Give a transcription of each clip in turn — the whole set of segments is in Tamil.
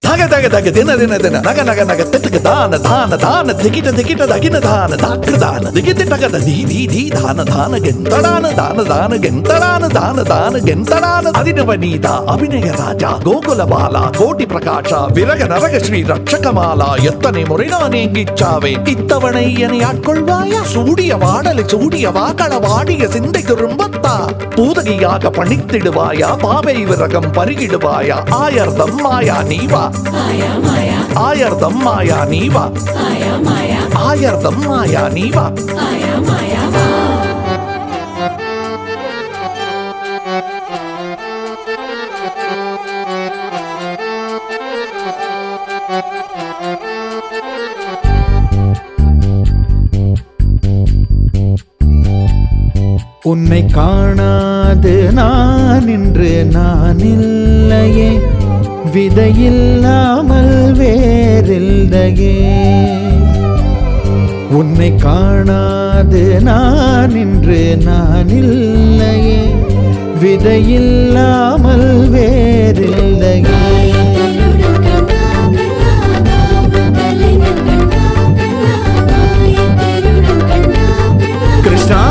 தக தக தக தின தின தின நக நக நக திட்டுக்கு தான தான தான திகிட்ட திகிட்ட தகின தான தாக்கு தான திகிட்டு டகத தி தி தி தான தான கெந்தடான தான தான கெந்தடான தான தான கெந்தடான அதினவ நீதா அபிநய ராஜா கோகுல பாலா கோட்டி பிரகாஷா விரக நரக ஸ்ரீ ரட்சகமாலா எத்தனை முறை நான் ஏங்கிச்சாவே இத்தவணை என்னை ஆட்கொள்வாயா சூடிய வாடலை சூடிய வாக்கள வாடிய சிந்தை திரும்பத்தா பூதகியாக பணித்திடுவாயா பாவை விரகம் பருகிடுவாயா ஆயர்தம் மாயா நீவா மாயா மாயா ஆயர்தம் மாயா நீவா மாயா மாயா ஆயர்தம் மாயா நீவா மாயா மாயா வா உன்னை காணாது நான் இன்று நான் இல்லையே விதையில்லாமல் வேறில்லையே உன்னை காணாது நான் இன்று நான் இல்லையே விதையில்லாமல் வேறில்லையே கிருஷ்ணா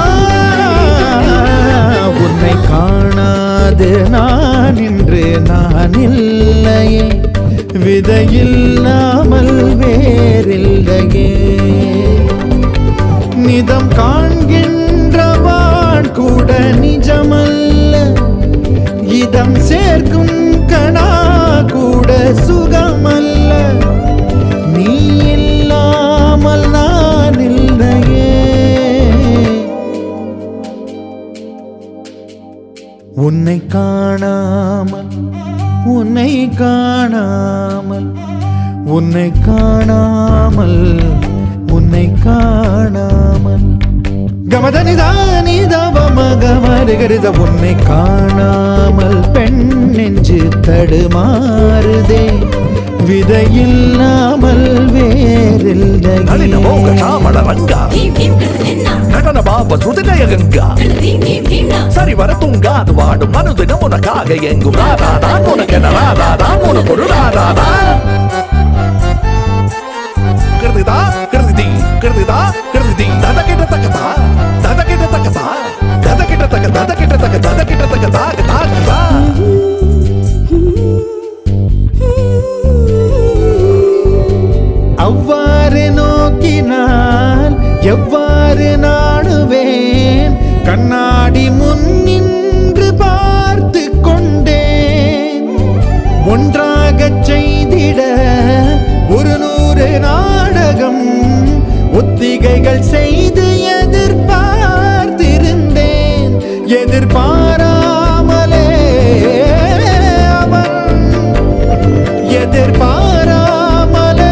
உன்னை காணாது நான் இன்று நான் இல்லையே விதையில்லாமல் வேறில்லையே நிதம் காண்கின்றவான் கூட நிஜமல்ல இதம் சேர்க்கும் கணா கூட சுகமல்ல நீ இல்லாமல் நான் இல்லையே உன்னை காணாமல் உன்னை காணாமல் உன்னை காணாமல் உன்னை காணாமல் கமதனிதானிதவமகமருகருத உன்னை காணாமல் பெண் நெஞ்சு தடுமாறுதே விதையில்லாமல் நளின மோக வேறில்லை சாமள ரங்கா భీం భీం కృష్ణ நடன பாப சுதிலய கங்கா భీం భీం భీం சரி வர தூங்காது வாடும் மனுதினம் உனக்காக எங்கும் ராதாதான் உனக்கென ராதாதான் உனக்கு ஒரு ராதாதான் கிருதிதா கிருதி கிருதிதா கிருதி தத கிட்ட தக்கதா தத கிட்ட தக்கதா தத கிட்ட தக்க தத கிட்ட தக்க தத கிட்ட தக்க தாக தாகதா அவ்வாறு நோக்கினால் எவ்வாறு நாடுவேன் கண்ணாடி முன் நின்று பார்த்து கொண்டேன் ஒன்றாகச் செய்திட ஒரு நூறு நாடகம் ஒத்திகைகள் செய்து எதிர்பார்த்திருந்தேன் எதிர்பாராமலே அவன் எதிர்பாராமலே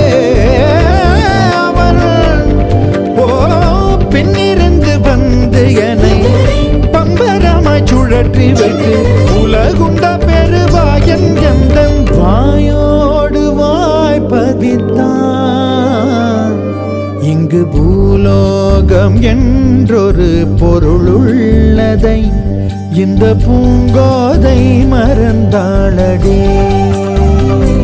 அவன் ஓ பின்னிருந்து வந்து என்னை பம்பரமாய் சுழற்றி வைத்து உலகுண்ட பெருவாயன் எந்த வாயோடு வாய்ப்பதித்தான் இங்கு பூலோகம் என்றொரு பொருளுள்ளதை இந்த பூங்கோதை மறந்தாளடே